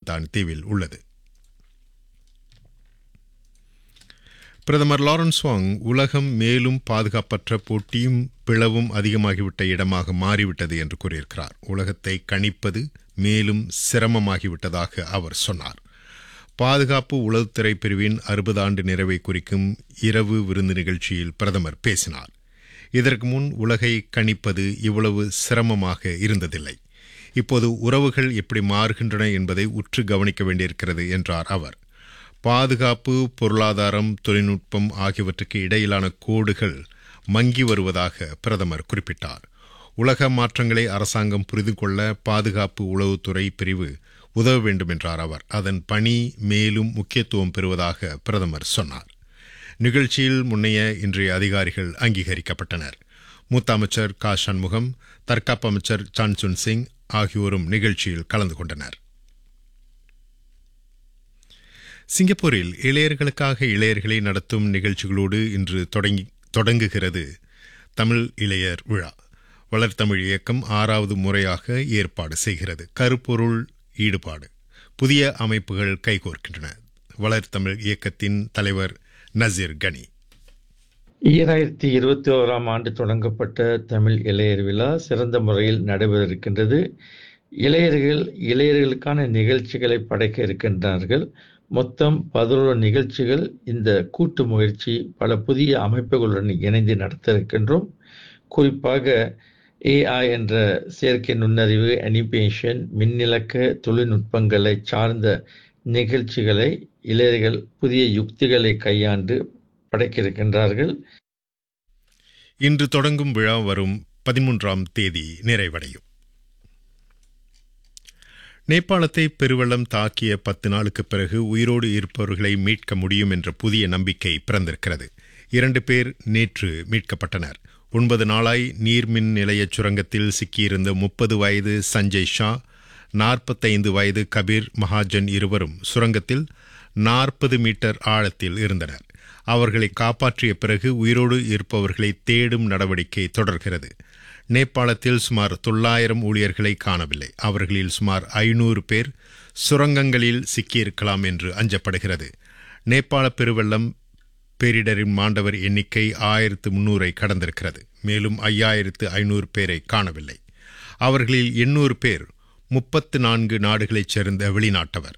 கிளிமந்தான் தீவில் உள்ளது பிரதமர் லாரன்ஸ் வாங் உலகம் மேலும் பாதுகாப்பற்ற போட்டியும் பிளவும் அதிகமாகிவிட்ட இடமாக மாறிவிட்டது என்று கூறியிருக்கிறார் உலகத்தை கணிப்பது மேலும் சிரமமாகிவிட்டதாக அவர் சொன்னார் பாதுகாப்பு உளவுத்துறை பிரிவின் அறுபது ஆண்டு நிறைவை குறிக்கும் இரவு விருந்து நிகழ்ச்சியில் பிரதமர் பேசினார் இதற்கு முன் உலகை கணிப்பது இவ்வளவு சிரமமாக இருந்ததில்லை இப்போது உறவுகள் எப்படி மாறுகின்றன என்பதை உற்று கவனிக்க வேண்டியிருக்கிறது என்றார் அவர் பாதுகாப்பு பொருளாதாரம் தொழில்நுட்பம் ஆகியவற்றுக்கு இடையிலான கோடுகள் மங்கி வருவதாக பிரதமர் குறிப்பிட்டார் உலக மாற்றங்களை அரசாங்கம் புரிந்து கொள்ள பாதுகாப்பு உளவுத்துறை பிரிவு உதவ வேண்டும் என்றார் அவர் அதன் பணி மேலும் முக்கியத்துவம் பெறுவதாக பிரதமர் சொன்னார் நிகழ்ச்சியில் முன்னைய இன்றைய அதிகாரிகள் அங்கீகரிக்கப்பட்டனர் மூத்த அமைச்சர் கா சண்முகம் தற்காப்பு அமைச்சர் சான்சுன் சிங் ஆகியோரும் நிகழ்ச்சியில் கலந்து கொண்டனர் சிங்கப்பூரில் இளையர்களுக்காக இளையர்களை நடத்தும் நிகழ்ச்சிகளோடு இன்று தொடங்கி தொடங்குகிறது தமிழ் இளையர் விழா வளர்த்தமிழ் இயக்கம் ஆறாவது முறையாக ஏற்பாடு செய்கிறது கருப்பொருள் ஈடுபாடு புதிய அமைப்புகள் கைகோர்க்கின்றன வளர்த்தமிழ் இயக்கத்தின் தலைவர் நசீர் கனி ஈராயிரத்தி இருபத்தி ஓராம் ஆண்டு தொடங்கப்பட்ட தமிழ் இளையர் விழா சிறந்த முறையில் நடைபெற இருக்கின்றது இளையர்கள் இளையர்களுக்கான நிகழ்ச்சிகளை படைக்க இருக்கின்றார்கள் மொத்தம் பதினோரு நிகழ்ச்சிகள் இந்த கூட்டு முயற்சி பல புதிய அமைப்புகளுடன் இணைந்து நடத்த இருக்கின்றோம் குறிப்பாக ஏஐ என்ற செயற்கை நுண்ணறிவு அனிமேஷன் மின்னிலக்க தொழில்நுட்பங்களை சார்ந்த நிகழ்ச்சிகளை இளையர்கள் புதிய யுக்திகளை கையாண்டு படைக்க இருக்கின்றார்கள் இன்று தொடங்கும் விழா வரும் பதிமூன்றாம் தேதி நிறைவடையும் நேபாளத்தை பெருவெள்ளம் தாக்கிய பத்து நாளுக்கு பிறகு உயிரோடு இருப்பவர்களை மீட்க முடியும் என்ற புதிய நம்பிக்கை பிறந்திருக்கிறது இரண்டு பேர் நேற்று மீட்கப்பட்டனர் ஒன்பது நாளாய் நீர்மின் நிலைய சுரங்கத்தில் சிக்கியிருந்த முப்பது வயது சஞ்சய் ஷா நாற்பத்தைந்து வயது கபீர் மகாஜன் இருவரும் சுரங்கத்தில் நாற்பது மீட்டர் ஆழத்தில் இருந்தனர் அவர்களை காப்பாற்றிய பிறகு உயிரோடு இருப்பவர்களை தேடும் நடவடிக்கை தொடர்கிறது நேபாளத்தில் சுமார் தொள்ளாயிரம் ஊழியர்களை காணவில்லை அவர்களில் சுமார் ஐநூறு பேர் சுரங்கங்களில் சிக்கியிருக்கலாம் என்று அஞ்சப்படுகிறது நேபாள பெருவெள்ளம் பேரிடரின் மாண்டவர் எண்ணிக்கை ஆயிரத்து முன்னூரை கடந்திருக்கிறது மேலும் ஐயாயிரத்து ஐநூறு பேரை காணவில்லை அவர்களில் எண்ணூறு பேர் முப்பத்து நான்கு நாடுகளைச் சேர்ந்த வெளிநாட்டவர்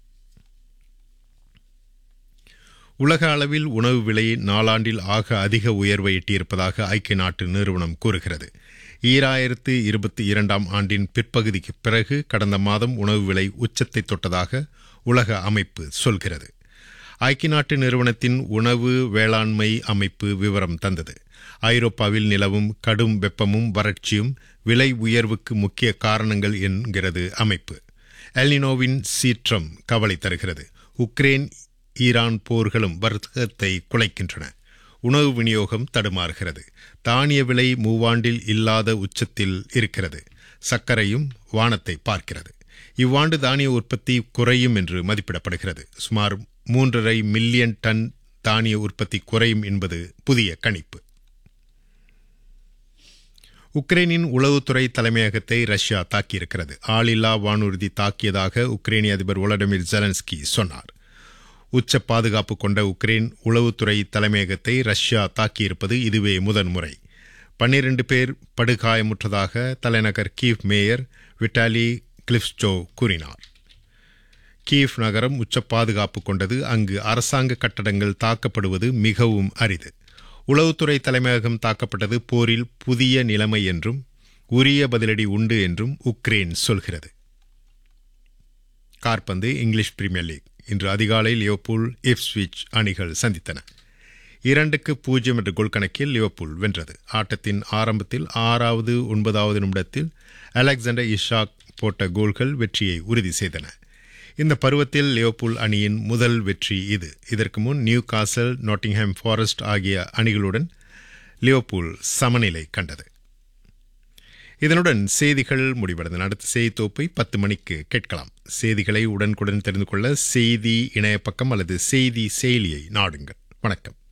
உலக அளவில் உணவு விலை நாளாண்டில் ஆக அதிக உயர்வை எட்டியிருப்பதாக ஐக்கிய நாட்டு நிறுவனம் கூறுகிறது ஈராயிரத்து இருபத்தி இரண்டாம் ஆண்டின் பிற்பகுதிக்கு பிறகு கடந்த மாதம் உணவு விலை உச்சத்தை தொட்டதாக உலக அமைப்பு சொல்கிறது ஐக்கிய நாட்டு நிறுவனத்தின் உணவு வேளாண்மை அமைப்பு விவரம் தந்தது ஐரோப்பாவில் நிலவும் கடும் வெப்பமும் வறட்சியும் விலை உயர்வுக்கு முக்கிய காரணங்கள் என்கிறது அமைப்பு எல்னினோவின் சீற்றம் கவலை தருகிறது உக்ரைன் ஈரான் போர்களும் வர்த்தகத்தை குலைக்கின்றன உணவு விநியோகம் தடுமாறுகிறது தானிய விலை மூவாண்டில் இல்லாத உச்சத்தில் இருக்கிறது சர்க்கரையும் வானத்தை பார்க்கிறது இவ்வாண்டு தானிய உற்பத்தி குறையும் என்று மதிப்பிடப்படுகிறது சுமார் மூன்றரை மில்லியன் டன் தானிய உற்பத்தி குறையும் என்பது புதிய கணிப்பு உக்ரைனின் உளவுத்துறை தலைமையகத்தை ரஷ்யா தாக்கியிருக்கிறது ஆளில்லா வானூர்தி தாக்கியதாக உக்ரைனிய அதிபர் ஒலடமிர் ஜெலன்ஸ்கி சொன்னார் உச்ச பாதுகாப்பு கொண்ட உக்ரைன் உளவுத்துறை தலைமையகத்தை ரஷ்யா தாக்கியிருப்பது இதுவே முதன்முறை பன்னிரண்டு பேர் படுகாயமுற்றதாக தலைநகர் கீவ் மேயர் விட்டாலி கிளிப்ஸ்டோ கூறினார் கீவ் நகரம் உச்ச பாதுகாப்பு கொண்டது அங்கு அரசாங்க கட்டடங்கள் தாக்கப்படுவது மிகவும் அரிது உளவுத்துறை தலைமையகம் தாக்கப்பட்டது போரில் புதிய நிலைமை என்றும் உரிய பதிலடி உண்டு என்றும் உக்ரைன் சொல்கிறது கார்பந்து இங்கிலீஷ் பிரீமியர் லீக் இன்று அதிகாலை லியோபூல் இப்ஸ்விச் அணிகள் சந்தித்தன இரண்டுக்கு பூஜ்ஜியம் என்ற கோல் கணக்கில் லியோபூல் வென்றது ஆட்டத்தின் ஆரம்பத்தில் ஆறாவது ஒன்பதாவது நிமிடத்தில் அலெக்சாண்டர் இஷாக் போட்ட கோல்கள் வெற்றியை உறுதி செய்தன இந்த பருவத்தில் லியோபூல் அணியின் முதல் வெற்றி இது இதற்கு முன் நியூ காசல் நாட்டிங்ஹாம் ஃபாரஸ்ட் ஆகிய அணிகளுடன் லியோபூல் சமநிலை கண்டது இதனுடன் செய்திகள் முடிவடைந்தன அடுத்த செய்தி தொகுப்பை பத்து மணிக்கு கேட்கலாம் செய்திகளை உடனுக்குடன் தெரிந்து கொள்ள செய்தி இணைய பக்கம் அல்லது செய்தி செயலியை நாடுங்கள் வணக்கம்